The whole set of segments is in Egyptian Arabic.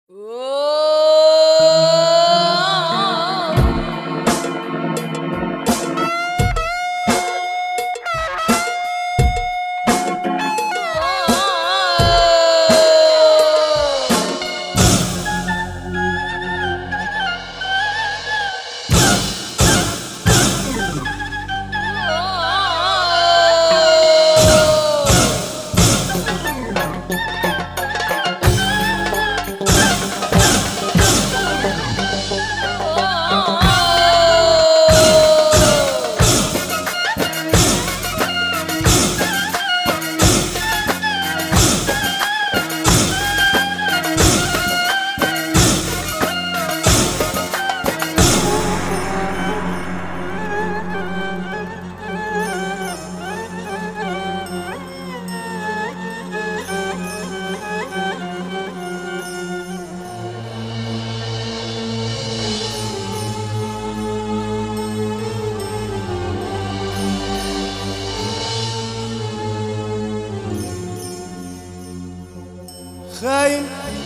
خاين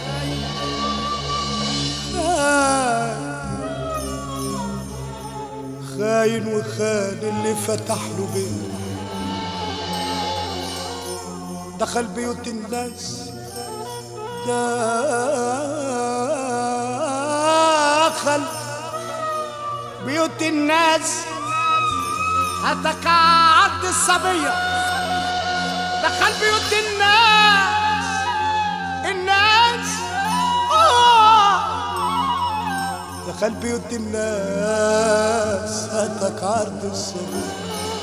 خاين وخان اللي فتح له بيت دخل بيوت الناس دخل بيوت الناس هتقعد الصبية دخل بيوت الناس الناس آه دخل بيوت الناس هاتك عرض الصبي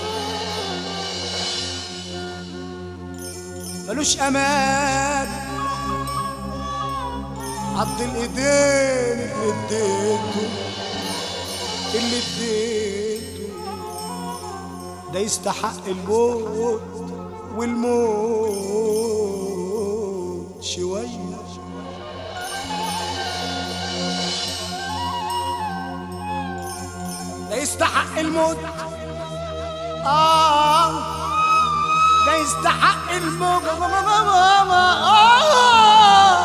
ملوش امان عض الايدين اللي اديته اللي اديته ده يستحق الموت والموت شويه ده يستحق الموت آه ده يستحق الموت آه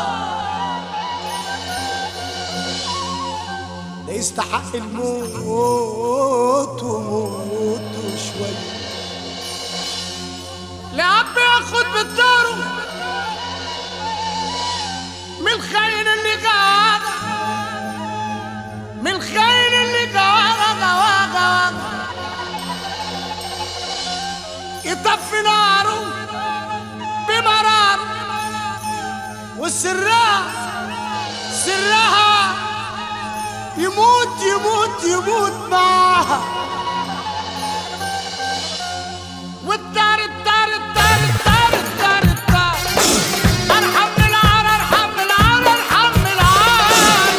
ده يستحق الموت وموت شوية لأب ياخد بالدار من الخاين اللي قاعد من الخاين اللي قاعد قاعد قاعد يطفي ناره بمرار والسراء سرها يموت يموت يموت معاها والدار الدار الدار الدار الدار الدار ارحم من العار ارحم من العار ارحم من العار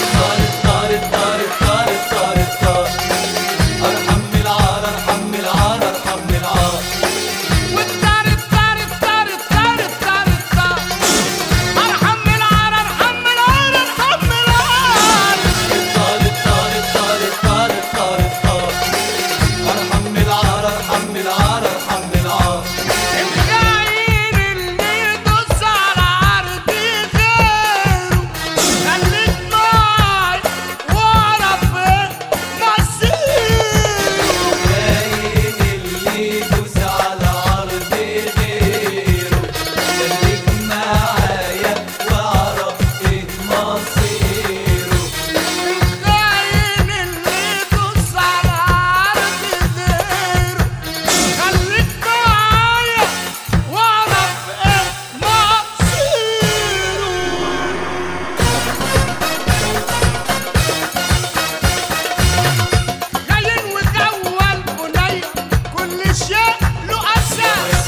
والدار الدار الدار الدار الدار الدار ارحم من العار ارحم من العار ارحم من العار الخاين اللي يدوس على عرضي غيره خليك معاي واعرف ايه مصيره الخاين اللي يدوس على عرضي غيره خليك معايا واعرف ايه مصيره خاين وجوال بنية كل شيء له أساس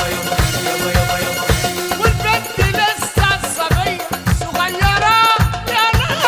والبنت لسه صبية صغيرة يا ناس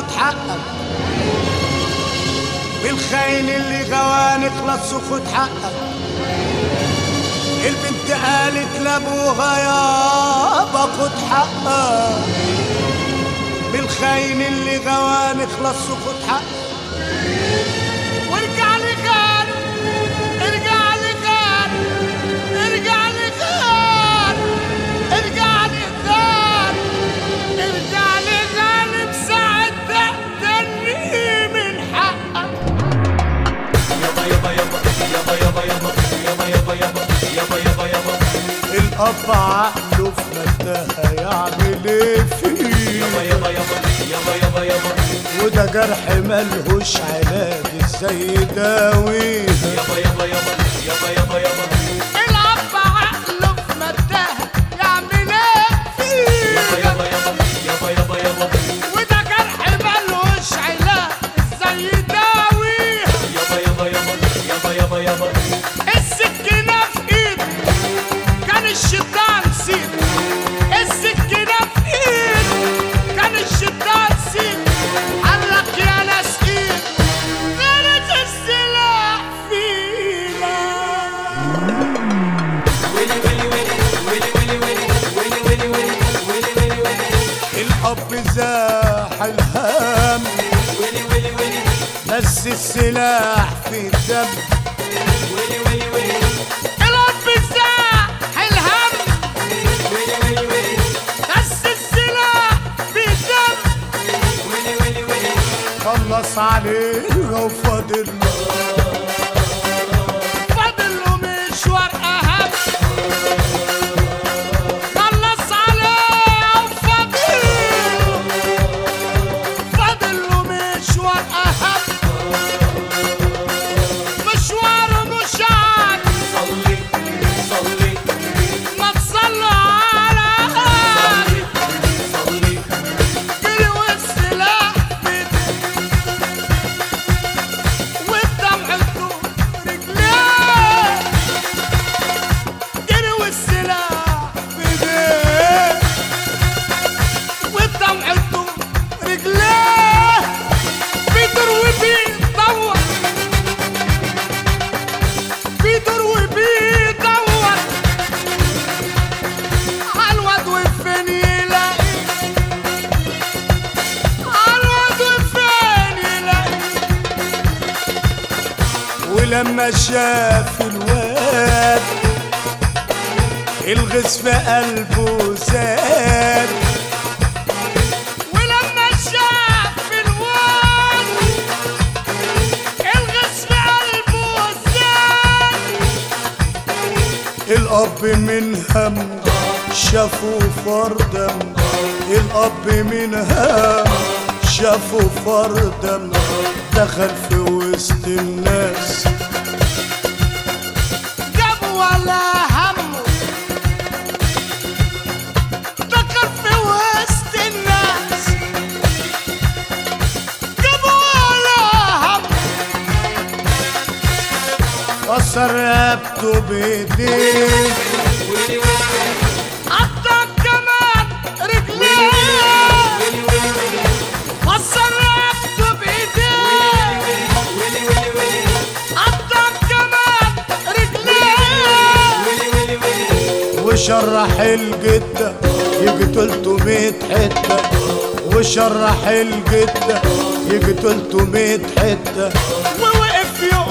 خد حقك بالخاين اللي غوان اخلص وخد حقك البنت قالت لابوها يابا خد حقك بالخاين اللي غوان اخلص وخد حقك وارجع لي غار ارجع لي غار ارجع لي غار ارجع لي غار ارجع لي غار بساعة تقدرني من حقك الاب عقله في متاهه يعمل ايه فيه وده جرح ملهوش علاج ازاي يداويه الاب عقله في متاهه يعمل ايه فيه وده جرح ملهوش علاج ازاي يداويه السكينة في ايده كان الشيطان سيد السكينة في ايده كان الشيطان سيد قالك يا ناس ايد غيرت السلاح فينا الاب زاح الهم بس السلاح في الدم الاب زاح الهم بس السلاح في الدم خلص عليه وفاضل فاضل له مشوار اهم خلص عليه وفاضل فاضل له مشوار اهم مشواره مش عاد ما تصلوا على جري والسلاح في ايديه والدمع طول رجليه جري والسلاح في ايديه والدمع طول رجليه بيدور وبيدور بيدور وبيدور عالواد وفين يلاقي عالواد وفين يلاقي ولما شاف الواد الغز في قلبه زاد ولما شاف الواد الغز في قلبه زاد الأب من هم شافوا فردم الأب من هم شافوا فردم دخل في وسط الناس جاب ولا همه دخل في وسط الناس جاب ولا همه كسر رقبته بايديه قطع كمان رجليه كسر رقبته بايديه قطع كمان رجليه وشرح الجدة يجي 300 حتة وشرح الجدة يجي 300 حتة ووقف يوم